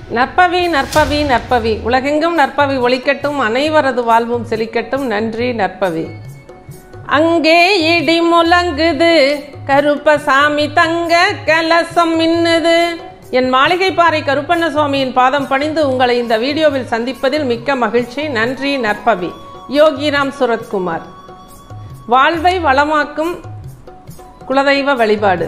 நற்பவி நற்பவி நற்பவி உலகெங்கும் நற்பவி ஒழிக்கட்டும் அனைவரது வாழ்வும் செழிக்கட்டும் நன்றி நற்பவி அங்கே இடி முழங்குது கருப்பசாமி தங்க கலசம் மின்னுது என் மாளிகை பாறை கருப்பண்ண சுவாமியின் பாதம் பணிந்து உங்களை இந்த வீடியோவில் சந்திப்பதில் மிக்க மகிழ்ச்சி நன்றி நற்பவி யோகிராம் சுரத்குமார் வாழ்வை வளமாக்கும் குலதெய்வ வழிபாடு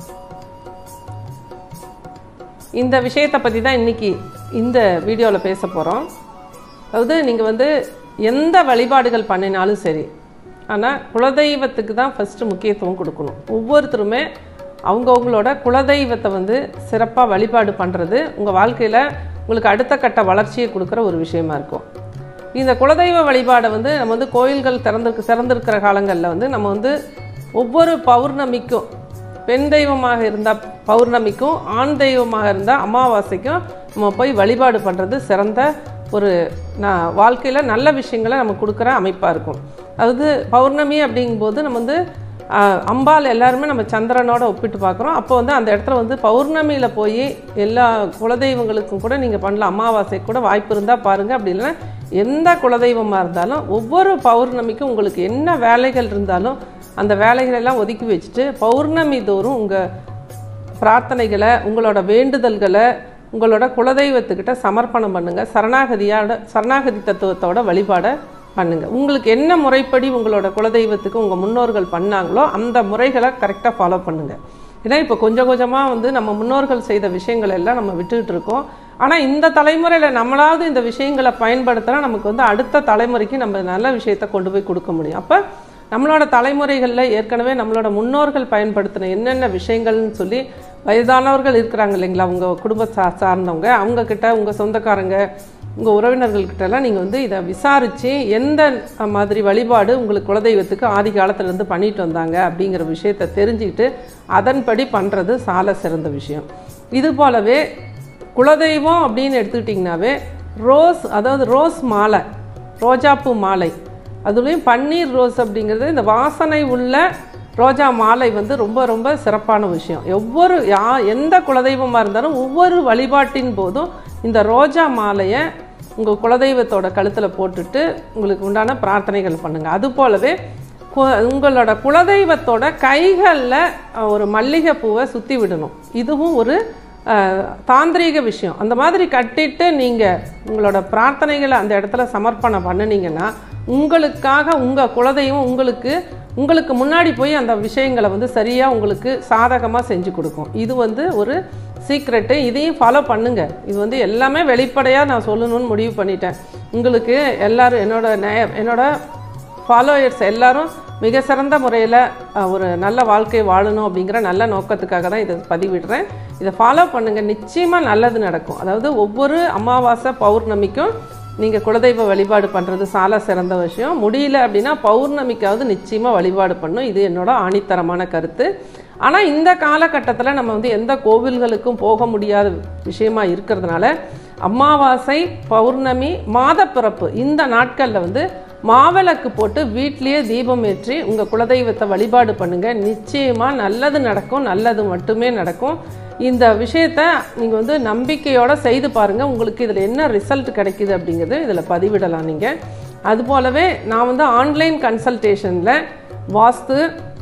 இந்த விஷயத்தை பற்றி தான் இன்னைக்கு இந்த வீடியோவில் பேச போகிறோம் அதாவது நீங்கள் வந்து எந்த வழிபாடுகள் பண்ணினாலும் சரி ஆனால் குலதெய்வத்துக்கு தான் ஃபஸ்ட்டு முக்கியத்துவம் கொடுக்கணும் ஒவ்வொருத்தருமே அவங்கவுங்களோட குலதெய்வத்தை வந்து சிறப்பாக வழிபாடு பண்ணுறது உங்கள் வாழ்க்கையில் உங்களுக்கு அடுத்த கட்ட வளர்ச்சியை கொடுக்குற ஒரு விஷயமா இருக்கும் இந்த குலதெய்வ வழிபாடை வந்து நம்ம வந்து கோயில்கள் திறந்திருக்கு திறந்திருக்கிற காலங்களில் வந்து நம்ம வந்து ஒவ்வொரு பௌர்ணமிக்கும் பெண் தெய்வமாக இருந்தால் பௌர்ணமிக்கும் ஆண் தெய்வமாக இருந்தால் அமாவாசைக்கும் நம்ம போய் வழிபாடு பண்ணுறது சிறந்த ஒரு நான் வாழ்க்கையில் நல்ல விஷயங்களை நம்ம கொடுக்குற அமைப்பாக இருக்கும் அதாவது பௌர்ணமி அப்படிங்கும்போது நம்ம வந்து ஆஹ், அம்பாள் எல்லாருமே நம்ம சந்திரனோட ஒப்பிட்டு பார்க்குறோம் அப்போ வந்து அந்த இடத்துல வந்து பௌர்ணமியில் போய் எல்லா குலதெய்வங்களுக்கும் கூட நீங்கள் பண்ணலாம் அமாவாசை கூட வாய்ப்பு இருந்தால் பாருங்கள் அப்படி இல்லைன்னா எந்த குலதெய்வமாக இருந்தாலும் ஒவ்வொரு பௌர்ணமிக்கும் உங்களுக்கு என்ன வேலைகள் இருந்தாலும் அந்த வேலைகளெல்லாம் ஒதுக்கி வச்சுட்டு பௌர்ணமி தோறும் உங்கள் பிரார்த்தனைகளை உங்களோட வேண்டுதல்களை உங்களோட குலதெய்வத்துக்கிட்ட சமர்ப்பணம் பண்ணுங்கள் சரணாகதியோட சரணாகதி தத்துவத்தோட வழிபாடை பண்ணுங்கள் உங்களுக்கு என்ன முறைப்படி உங்களோட குலதெய்வத்துக்கு உங்கள் முன்னோர்கள் பண்ணாங்களோ அந்த முறைகளை கரெக்டாக ஃபாலோ பண்ணுங்கள் ஏன்னா இப்போ கொஞ்சம் கொஞ்சமாக வந்து நம்ம முன்னோர்கள் செய்த விஷயங்கள் எல்லாம் நம்ம விட்டுக்கிட்டு இருக்கோம் ஆனால் இந்த தலைமுறையில் நம்மளாவது இந்த விஷயங்களை பயன்படுத்தினா நமக்கு வந்து அடுத்த தலைமுறைக்கு நம்ம நல்ல விஷயத்தை கொண்டு போய் கொடுக்க முடியும் அப்போ நம்மளோட தலைமுறைகளில் ஏற்கனவே நம்மளோட முன்னோர்கள் பயன்படுத்தின என்னென்ன விஷயங்கள்னு சொல்லி வயதானவர்கள் இருக்கிறாங்க இல்லைங்களா உங்கள் குடும்ப சா சார்ந்தவங்க அவங்கக்கிட்ட உங்கள் சொந்தக்காரங்க உங்கள் உறவினர்கள்கிட்டலாம் நீங்கள் வந்து இதை விசாரித்து எந்த மாதிரி வழிபாடு உங்களுக்கு குலதெய்வத்துக்கு ஆதி காலத்துலேருந்து பண்ணிட்டு வந்தாங்க அப்படிங்கிற விஷயத்தை தெரிஞ்சுக்கிட்டு அதன்படி பண்ணுறது சால சிறந்த விஷயம் இது போலவே குலதெய்வம் அப்படின்னு எடுத்துக்கிட்டிங்கனாவே ரோஸ் அதாவது ரோஸ் மாலை ரோஜாப்பூ மாலை அதுலேயும் பன்னீர் ரோஸ் அப்படிங்கிறது இந்த வாசனை உள்ள ரோஜா மாலை வந்து ரொம்ப ரொம்ப சிறப்பான விஷயம் ஒவ்வொரு யா எந்த குலதெய்வமாக இருந்தாலும் ஒவ்வொரு வழிபாட்டின் போதும் இந்த ரோஜா மாலையை உங்கள் குலதெய்வத்தோட கழுத்தில் போட்டுட்டு உங்களுக்கு உண்டான பிரார்த்தனைகள் பண்ணுங்கள் அது போலவே கு- உங்களோட குலதெய்வத்தோட கைகளில் ஒரு மல்லிகை பூவை சுற்றி விடணும் இதுவும் ஒரு அஹ், தாந்திரீக விஷயம் அந்த மாதிரி கட்டிட்டு நீங்கள் உங்களோட பிரார்த்தனைகளை அந்த இடத்துல சமர்ப்பணம் பண்ணினீங்கன்னா உங்களுக்காக உங்கள் குலதெய்வம் உங்களுக்கு உங்களுக்கு முன்னாடி போய் அந்த விஷயங்களை வந்து சரியாக உங்களுக்கு சாதகமாக செஞ்சு கொடுக்கும் இது வந்து ஒரு சீக்ரெட்டு இதையும் ஃபாலோ பண்ணுங்க இது வந்து எல்லாமே வெளிப்படையாக நான் சொல்லணும்னு முடிவு பண்ணிட்டேன் உங்களுக்கு எல்லாரும் என்னோட நே- என்னோட ஃபாலோயர்ஸ் எல்லாரும் மிக சிறந்த முறையில் ஒரு நல்ல வாழ்க்கை வாழணும் அப்படிங்கிற நல்ல நோக்கத்துக்காக தான் இதை பதிவிடுறேன் இதை ஃபாலோ பண்ணுங்கள் நிச்சயமாக நல்லது நடக்கும் அதாவது ஒவ்வொரு அமாவாசை பௌர்ணமிக்கும் நீங்கள் குலதெய்வ வழிபாடு பண்ணுறது சால சிறந்த விஷயம் முடியல அப்படின்னா பௌர்ணமிக்காவது நிச்சயமாக வழிபாடு பண்ணும் இது என்னோட ஆணித்தரமான கருத்து ஆனால் இந்த காலகட்டத்தில் நம்ம வந்து எந்த கோவில்களுக்கும் போக முடியாத விஷயமா இருக்கிறதுனால அமாவாசை பௌர்ணமி மாதப்பிறப்பு இந்த நாட்களில் வந்து மாவிளக்கு போட்டு வீட்லேயே தீபம் ஏற்றி உங்கள் குலதெய்வத்தை வழிபாடு பண்ணுங்கள் நிச்சயமாக நல்லது நடக்கும் நல்லது மட்டுமே நடக்கும் இந்த விஷயத்த நீங்கள் வந்து நம்பிக்கையோடு செய்து பாருங்கள் உங்களுக்கு இதில் என்ன ரிசல்ட் கிடைக்குது அப்படிங்கிறது இதில் பதிவிடலாம் நீங்கள் அது போலவே நான் வந்து ஆன்லைன் கன்சல்டேஷனில் வாஸ்து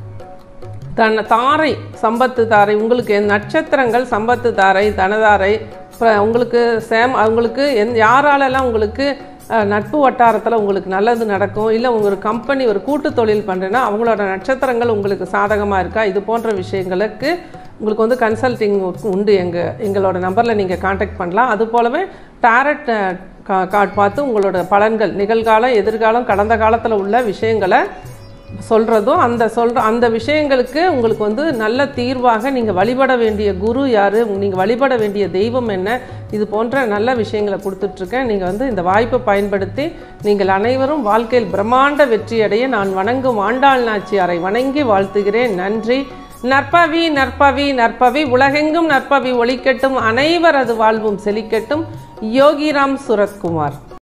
தன தாரை சம்பத்து தாரை உங்களுக்கு என் நட்சத்திரங்கள் சம்பத்து தாரை தனதாரை அப்புறம் உங்களுக்கு சேம் அவங்களுக்கு எந் யாராலெல்லாம் உங்களுக்கு அஹ், நட்பு வட்டாரத்தில் உங்களுக்கு நல்லது நடக்கும் இல்லை உங்க ஒரு கம்பெனி ஒரு கூட்டு தொழில் பண்ணுறேன்னா அவங்களோட நட்சத்திரங்கள் உங்களுக்கு சாதகமாக இருக்கா இது போன்ற விஷயங்களுக்கு உங்களுக்கு வந்து கன்சல்டிங் உண்டு எங்கள் எங்களோட நம்பரில் நீங்கள் காண்டாக்ட் பண்ணலாம் அது போலவே டேரட் கார்டு பார்த்து உங்களோட பலன்கள் நிகழ்காலம் எதிர்காலம் கடந்த காலத்தில் உள்ள விஷயங்களை சொல்கிறதும் அந்த சொல்கிற அந்த விஷயங்களுக்கு உங்களுக்கு வந்து நல்ல தீர்வாக நீங்கள் வழிபட வேண்டிய குரு யார் நீங்கள் வழிபட வேண்டிய தெய்வம் என்ன இது போன்ற நல்ல விஷயங்களை கொடுத்துட்ருக்கேன் நீங்கள் வந்து இந்த வாய்ப்பை பயன்படுத்தி நீங்கள் அனைவரும் வாழ்க்கையில் பிரம்மாண்ட வெற்றியடைய நான் வணங்கும் ஆண்டாள் நாச்சியாரை வணங்கி வாழ்த்துகிறேன் நன்றி நற்பவி நற்பவி நற்பவி உலகெங்கும் நற்பவி ஒழிக்கட்டும் அனைவரது வாழ்வும் செழிக்கட்டும் யோகிராம் சுரத்குமார்